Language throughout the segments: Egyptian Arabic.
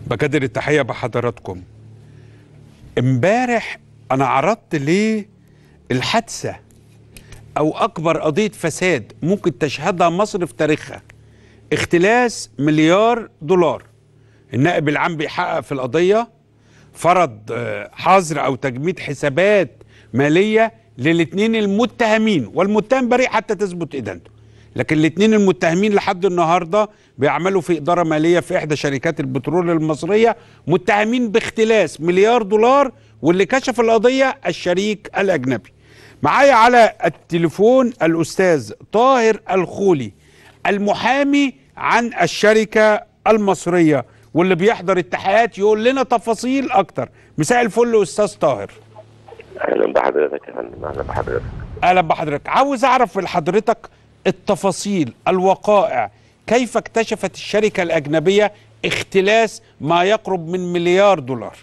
بكادر التحية بحضراتكم امبارح انا عرضت ليه الحادثة او اكبر قضية فساد ممكن تشهدها مصر في تاريخها اختلاس مليار دولار النائب العام بيحقق في القضية فرض آه، حظر او تجميد حسابات مالية للاثنين المتهمين والمتهم بريء حتى تثبت ادانته لكن الاثنين المتهمين لحد النهارده بيعملوا في اداره ماليه في احدى شركات البترول المصريه متهمين باختلاس مليار دولار واللي كشف القضيه الشريك الاجنبي. معايا على التليفون الاستاذ طاهر الخولي المحامي عن الشركه المصريه واللي بيحضر التحقيقات يقول لنا تفاصيل اكتر. مساء الفل استاذ طاهر. اهلا بحضرتك يا فندم اهلا بحضرتك اهلا بحضرتك عاوز اعرف من حضرتك التفاصيل الوقائع كيف اكتشفت الشركه الاجنبيه اختلاس ما يقرب من مليار دولار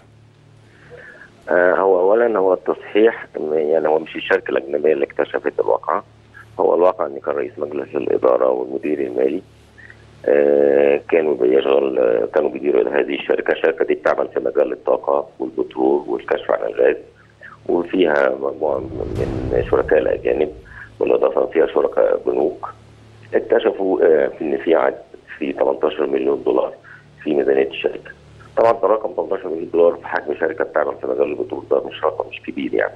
آه هو اولا هو التصحيح إن- يعني هو مش الشركه الاجنبيه اللي اكتشفت الواقعه هو الواقع ان كان رئيس مجلس الاداره والمدير المالي آه كانوا بيشغل آه كانوا بيديروا هذه الشركه الشركه دي بتعمل في مجال الطاقه والبترول والكشف عن الغاز وفيها مجموعه من شركاء الاجانب بالاضافه فيها شركاء بنوك اكتشفوا آه، في ان في عجز في 18 مليون دولار في ميزانيه الشركه. طبعا ده رقم 18 مليون دولار في حجم شركه بتعمل في مجال البترول ده مش رقم مش كبير يعني.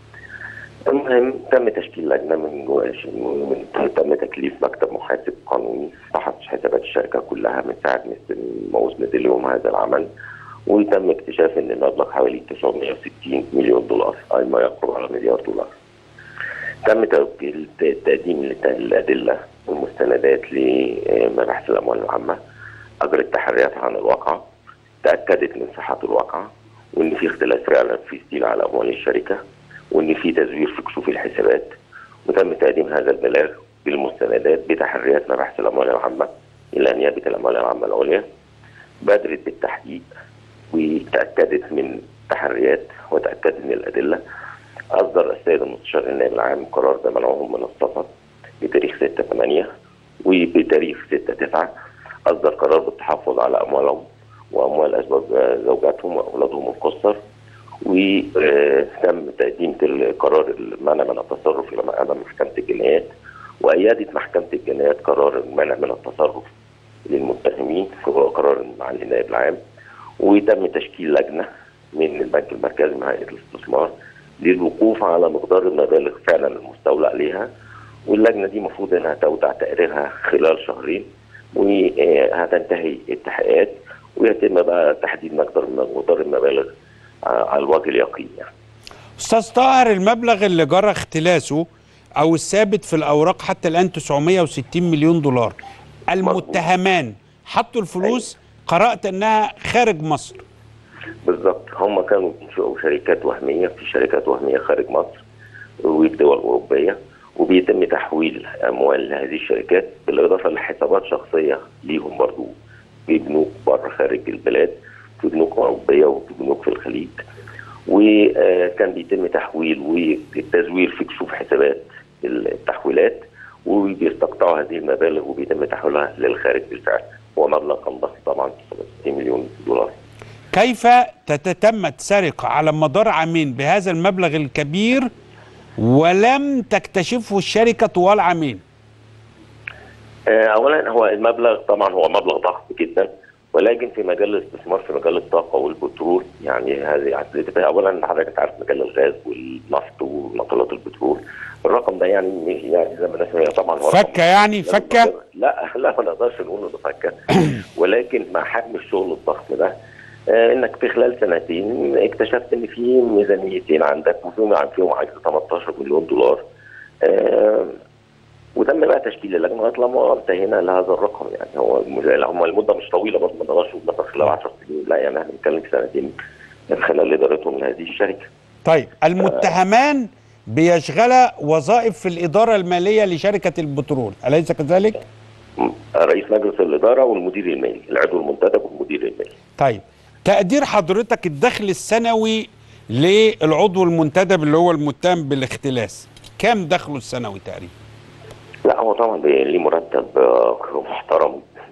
المهم تم تشكيل لجنه من جوه من تم تكليف مكتب محاسب قانوني فحص حسابات الشركه كلها من ساعه ما ما وصلت اليوم هذا العمل وتم اكتشاف ان المبلغ حوالي 960 مليون دولار اي ما يقرب على مليار دولار. تم توكيل تقديم الادله والمستندات لمباحث الاموال العامه اجرت تحريات عن الواقع تاكدت من صحه الواقع وان في اختلاس فعلا في ستيل على اموال الشركه وان في تزوير في كشوف الحسابات وتم تقديم هذا البلاغ بالمستندات بتحريات مباحث الاموال العامه الى نيابه الاموال العامه العليا بادرت بالتحقيق وتاكدت من تحريات وتاكدت من الادله اصدر السيد المستشار النائب العام قرار بمنعهم من السفر بتاريخ 6 8 وبتاريخ 6 9 اصدر قرار بالتحفظ على اموالهم واموال ازواج زوجاتهم واولادهم القصر وتم تقديم قرار المنع من التصرف الى امام محكمه الجنايات وايدت محكمه الجنايات قرار المنع من التصرف للمتهمين هو قرار معالي النائب العام وتم تشكيل لجنه من البنك المركزي مع هيئه الاستثمار للوقوف على مقدار المبالغ فعلا المستولى عليها واللجنه دي المفروض انها تودع تقريرها خلال شهرين وهتنتهي التحقيقات ويتم بقى تحديد مقدار مقدار المبالغ على الوجه اليقين يعني. استاذ طاهر المبلغ اللي جرى اختلاسه او الثابت في الاوراق حتى الان 960 مليون دولار المتهمان حطوا الفلوس قرات انها خارج مصر بالظبط هم كانوا بينشئوا شركات وهميه في شركات وهميه خارج مصر والدول الاوروبيه وبيتم تحويل اموال هذه الشركات بالاضافه لحسابات شخصيه ليهم برضو في بنوك بره خارج البلاد في بنوك اوروبيه وفي بنوك في الخليج وكان بيتم تحويل والتزوير في كشوف حسابات التحويلات وبيستقطعوا هذه المبالغ وبيتم تحويلها للخارج بالفعل هو مبلغ كان ضخم طبعا 60 مليون دولار كيف تتتمت سرقة على مدار عامين بهذا المبلغ الكبير ولم تكتشفه الشركة طوال عامين اولا هو المبلغ طبعا هو مبلغ ضخم جدا ولكن في مجال الاستثمار في مجال الطاقه والبترول يعني هذه اولا حضرتك عارف مجال الغاز والنفط ونقلات البترول الرقم ده يعني يعني زي ما الناس طبعا هو فكه يعني فكه لا لا ما نقدرش نقول انه فكه ولكن مع حجم الشغل الضخم ده آه انك في خلال سنتين اكتشفت ان في ميزانيتين عندك وفيهم فيهم عجز 18 مليون دولار آه وتم بقى تشكيل اللجنه لغايه لما انتهينا لهذا الرقم يعني هو هم المده مش طويله برضه ما نقدرش مثلا خلال 10 سنين لا يعني احنا بنتكلم في سنتين من خلال ادارتهم لهذه الشركه. طيب المتهمان بيشغلا وظائف في الاداره الماليه لشركه البترول اليس كذلك؟ رئيس مجلس الاداره والمدير المالي العضو المنتدب والمدير المالي. طيب تقدير حضرتك الدخل السنوي للعضو المنتدب اللي هو المتهم بالاختلاس كام دخله السنوي تقريبا؟ لا هو طبعا ليه مرتب محترم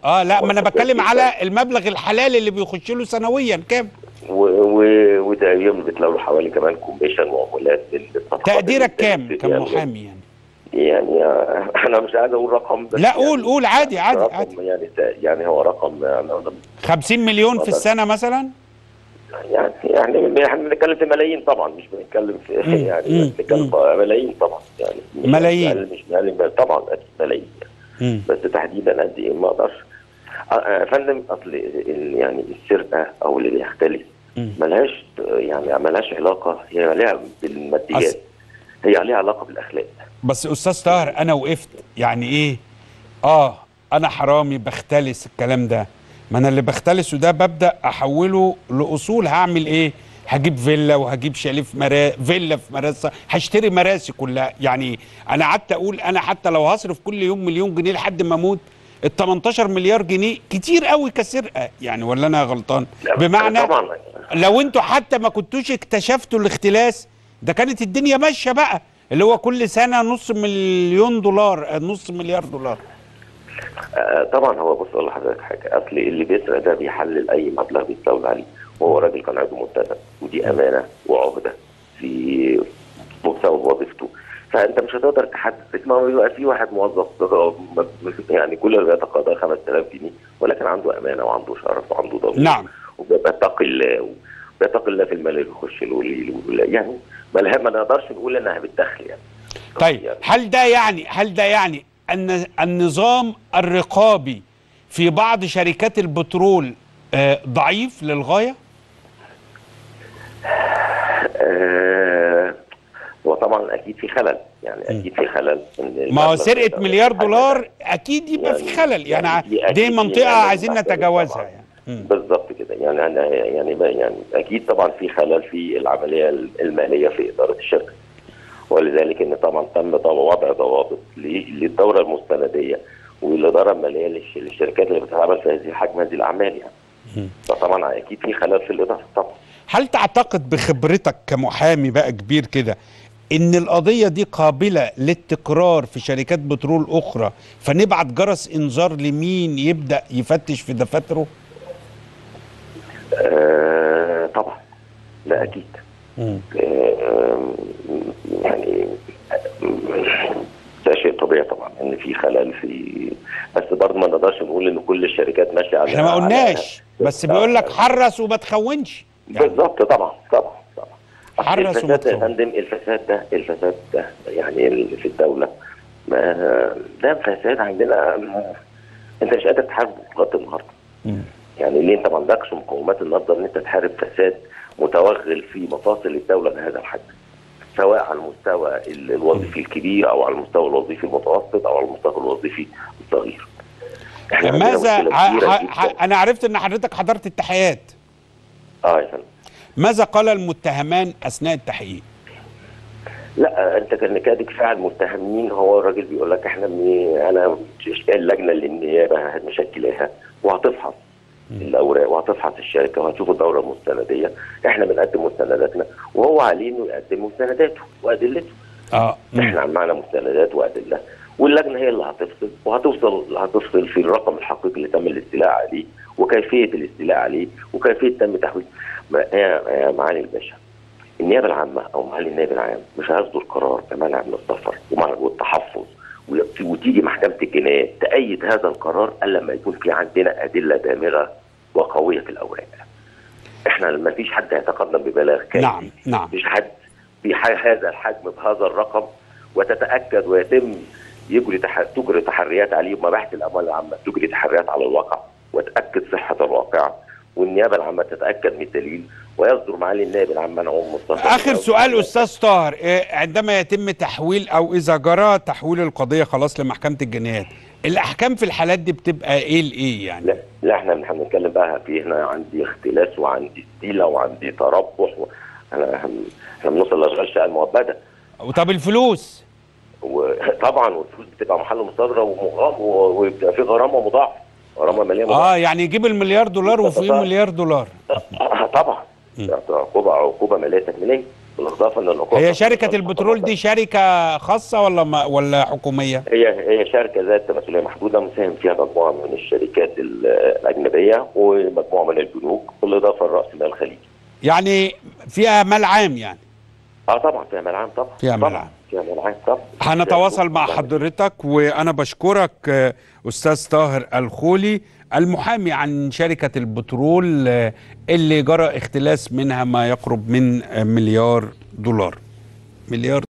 اه لا ما انا هو بتكلم جداً. على المبلغ الحلال اللي بيخش له سنويا كام و... و... وده يوم بتلاقوا له حوالي كمان كوميشن وعمولات للصفقات تقديرك اللي كام بتتم. كمحامي يعني يعني آه، انا مش عايز اقول رقم بس لا يعني قول قول عادي عادي رقم عادي يعني يعني هو رقم يعني 50 مليون في السنه مثلا يعني يعني احنا بنتكلم في ملايين طبعا مش بنتكلم في مم. يعني مم. بنتكلم في ملايين طبعا يعني مش ملايين. أقل- مش ملايين طبعا اكيد ملايين يعني. مم. بس تحديدا قد ايه ما اقدرش آه، آه، يا فندم اصل ال- يعني السرقه او اللي بيختلس مم. ملهاش يعني ملهاش علاقه هي ليها بالماديات أص- هي ليها علاقه بالاخلاق بس استاذ طاهر انا وقفت يعني ايه اه انا حرامي بختلس الكلام ده ما انا اللي بختلسه ده ببدا احوله لاصول هعمل ايه هجيب فيلا وهجيب شاليه في مرا... فيلا في مراسي هشتري مراسي كلها يعني انا قعدت اقول انا حتى لو هصرف كل يوم مليون جنيه لحد ما اموت ال 18 مليار جنيه كتير قوي كسرقه يعني ولا انا غلطان لا، بمعنى طبعا لو انتوا حتى ما كنتوش اكتشفتوا الاختلاس ده كانت الدنيا ماشيه بقى اللي هو كل سنه نص مليون دولار آه، نص مليار دولار آه، طبعا هو بص اقول لحضرتك حاجه اصل اللي بيسرق ده بيحلل اي مبلغ بيستولى عليه وهو راجل كان عضو منتدب ودي امانه وعهده في بسبب وظيفته فانت مش هتقدر تحدد ما هو بيبقى في واحد موظف يعني كل اللي بيتقاضى 5000 جنيه ولكن عنده امانه وعنده شرف وعنده ضمير نعم وبيتقي الله وبيتقي الله في المال اللي بيخش له وليه- وليه. يعني ما لها- ما نقدرش نقول انها بالدخل يعني طيب يعني هل ده يعني هل ده يعني ان النظام الرقابي في بعض شركات البترول آه، ضعيف للغايه آه، هو طبعا اكيد في خلل يعني اكيد في خلل إن ما هو المبلغ سرقه ده مليار حاجة- دولار اكيد يبقى في يعني- خلل يعني, يعني دي دي أكيد منطقه يعني عايزين محتاجة نتجاوزها طبعاً. يعني مم. بالظبط كده يعني أنا يعني ما- يعني اكيد طبعا في خلل في العمليه الماليه في اداره الشركه ولذلك ان طبعا تم طبعا وضع ضوابط ل- للدوره المستنديه والاداره الماليه للش- للشركات اللي بتتعامل في هذه حجم هذه الاعمال يعني فطبعا اكيد في خلل في الاداره طبعا هل تعتقد بخبرتك كمحامي بقى كبير كده ان القضيه دي قابله للتكرار في شركات بترول اخرى فنبعت جرس انذار لمين يبدا يفتش في دفاتره آه طبعا لا اكيد آه يعني ده شيء طبيعي طبعا ان في خلل في بس برضه ما نقدرش نقول ان كل الشركات ماشيه على احنا ما على- قلناش بس بيقول لك حرس وما تخونش يعني بالظبط طبعا طبعا طبعا أصل حرص الفساد ده يا ومدفوع. فندم الفساد ده الفساد ده يعني ال- في الدوله ما ده فساد عندنا انت مش قادر تحاربه لغايه النهارده مم. يعني ليه انت ما عندكش مقومات النهارده ان انت تحارب فساد متوغل في مفاصل الدوله بهذا الحجم سواء على المستوى ال- الوظيفي الكبير او على المستوى الوظيفي المتوسط او على المستوى الوظيفي الصغير احنا عندنا ماذا مشكلة ع- كبيرة ع- جداً. ع- انا عرفت ان حضرتك حضرت التحقيقات اه يا فندم ماذا قال المتهمان اثناء التحقيق لا انت كان كادك فعل متهمين هو الراجل بيقول لك احنا من انا اللجنه اللي النيابه مشكلاها وهتفحص الاوراق وهتفحص الشركه وهتشوف الدوره المستنديه احنا بنقدم مستنداتنا وهو عليه انه يقدم مستنداته وادلته اه مم. احنا معنا مستندات وادله واللجنه هي اللي هتفصل وهتوصل هتفصل في الرقم الحقيقي اللي تم الاستيلاء عليه وكيفيه الاستيلاء عليه وكيفيه تم تحويل ما- يا يا معالي الباشا النيابه العامه او معالي النائب العام مش هيصدر قرار بمنع من السفر ومنع والتحفظ ويبت- وتيجي محكمه الجنايات تأيد هذا القرار الا لما يكون في عندنا ادله دامغه وقويه في الاوراق. احنا ما فيش حد هيتقدم ببلاغ كافي نعم نعم مفيش حد في ح- هذا الحجم بهذا الرقم وتتاكد ويتم يجري تح... تجري تحريات عليه مباحث الاموال العامه تجري تحريات على الواقع وتاكد صحه الواقع والنيابه العامه تتاكد من الدليل ويصدر معالي النائب العام منع مصطفى اخر سؤال استاذ طاهر إيه، عندما يتم تحويل او اذا جرى تحويل القضيه خلاص لمحكمه الجنايات الاحكام في الحالات دي بتبقى ايه لايه يعني لا لا احنا احنا بنتكلم بقى في هنا عندي اختلاس وعندي استيله وعندي تربح و... انا احنا بنوصل لاشغال شقه المؤبده طب الفلوس وطبعا والفلوس بتبقى محل مصادره ومغرم وبيبقى في غرامه مضاعفه غرامه ماليه مضاعفه اه يعني يجيب المليار دولار وفيه مليار دولار آه طبعا مم. ده عقوبه عقوبه ماليه تكميليه بالاضافه ان النقاط هي شركه البترول دي شركه خاصه ولا ما ولا حكوميه هي هي شركه ذات مسؤوليه محدوده مساهم فيها مجموعه من الشركات ال- الاجنبيه ومجموعه من البنوك بالاضافه لراس المال الخليجي. يعني فيها مال عام يعني اه طبعا فيها مال عام طبعا فيها مال طبعاً، عام. فيها مال عام طبعا هنتواصل مع حضرتك وانا بشكرك آه، استاذ طاهر الخولي المحامي عن شركه البترول آه، اللي جرى اختلاس منها ما يقرب من آه، مليار دولار مليار